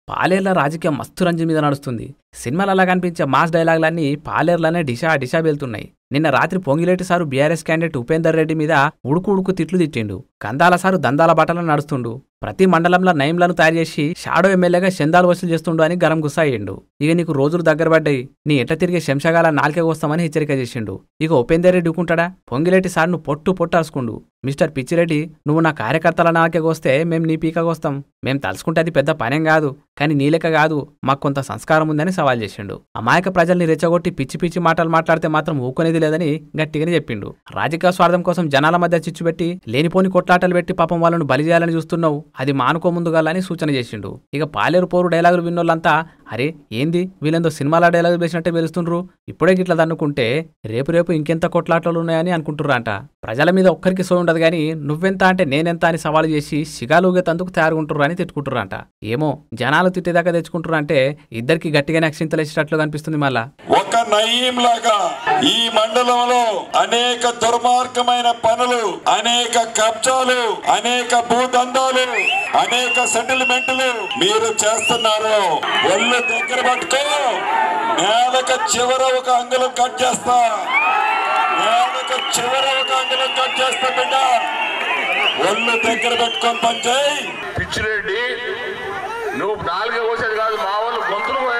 పాలేర్ల రాజకీయం మస్తు రంజు మీద నడుస్తుంది సినిమాలలో కనిపించే మాస్ డైలాగులన్నీ పాలేర్లనే డిషా డిషా వెళ్తున్నాయి నిన్న రాత్రి Ponguleti sir BRS candidate Upender Reddy మీద ఉడుకు ఉడుకు తిట్లు తిట్టిండు కందాల సారు దందాల బట్టలను నడుస్తుండు ప్రతి మండలంలో నయంలను తయారు చేసి షాడో ఎమ్మెల్యేగా చందాలు వసూలు చేస్తుండు అని గరం గుస్సా అయ్యిండు ఇక నీకు రోజులు దగ్గర పడ్డాయి నీ ఎట్ట తిరిగే శంషగాల నాలుకే వస్తామని హెచ్చరిక చేసిండు ఇక ఉపేందర్ రెడ్డి ఊకుంటాడా పొంగిలేటి సార్ను పొట్టు పొట్టు అరుచుకుండు మిస్టర్ పిచ్చిరెడ్డి నువ్వు నా కార్యకర్తల నాకే వస్తే మేం నీ పీకకొస్తాం మేం తలుసుకుంటే అది పెద్ద పనేం కాదు కానీ నీ లెక్క కాదు మాకు కొంత సంస్కారం ఉందని సవాల్ చేసిండు అమాయక ప్రజల్ని రెచ్చగొట్టి పిచ్చి పిచ్చి మాటలు మాట్లాడితే మాత్రం ఊకునేది లేదని గట్టిగానే చెప్పిండు రాజకీయ స్వార్థం కోసం జనాల మధ్య చిచ్చు పెట్టి లేనిపోని కొట్లాటలు పెట్టి పాపం వాళ్ళను బలి చేయాలని చూస్తున్నావు అది మానుకో ముందుగాలని సూచన చేసిండు ఇక పాలేరు పోరు డైలాగులు విన్నోళ్ళంతా అరే ఏంది వీళ్ళందో సినిమాల డైలాగులు వేసినట్టే వెలుస్తుండ్రు ఇప్పుడే గిట్లా దన్నుకుంటే రేపు రేపు ఇంకెంత కొట్లాటలు ఉన్నాయని అనుకుంటుర్రంట ప్రజల మీద ఒక్కరికి సో ఉండదు గాని నువ్వెంత అంటే నేనెంత అని సవాలు చేసి సిగాలుగేతందుకు తయారుగుంటుర్రు అని తిట్టుకుంటుర్రంట ఏమో జనాలు తిట్టేదాకా తెచ్చుకుంటుర్రు అంటే ఇద్దరికి గట్టిగానే అక్షింతలేసేటట్లు కనిపిస్తుంది మళ్ళా ఒక నయీం లాగా ఈ మండలంలో అనేక దుర్మార్గమైన పనులు అనేక కబ్జాలు అనేక భూదందాలు అనేక సెటిల్మెంట్లు మీరు చేస్తున్నారు ఒళ్ళు దగ్గర పట్టుకో నేలక చివర ఒక అంగుళం కట్ చేస్తా నేలక చివర ఒక అంగుళం కట్ చేస్తా బిడ్డ ఒళ్ళు దగ్గర పెట్టుకొని పనిచేయి పిచ్చిరెడ్డి నువ్వు నాలుగే కోసేది కాదు మా వాళ్ళు గొంతులు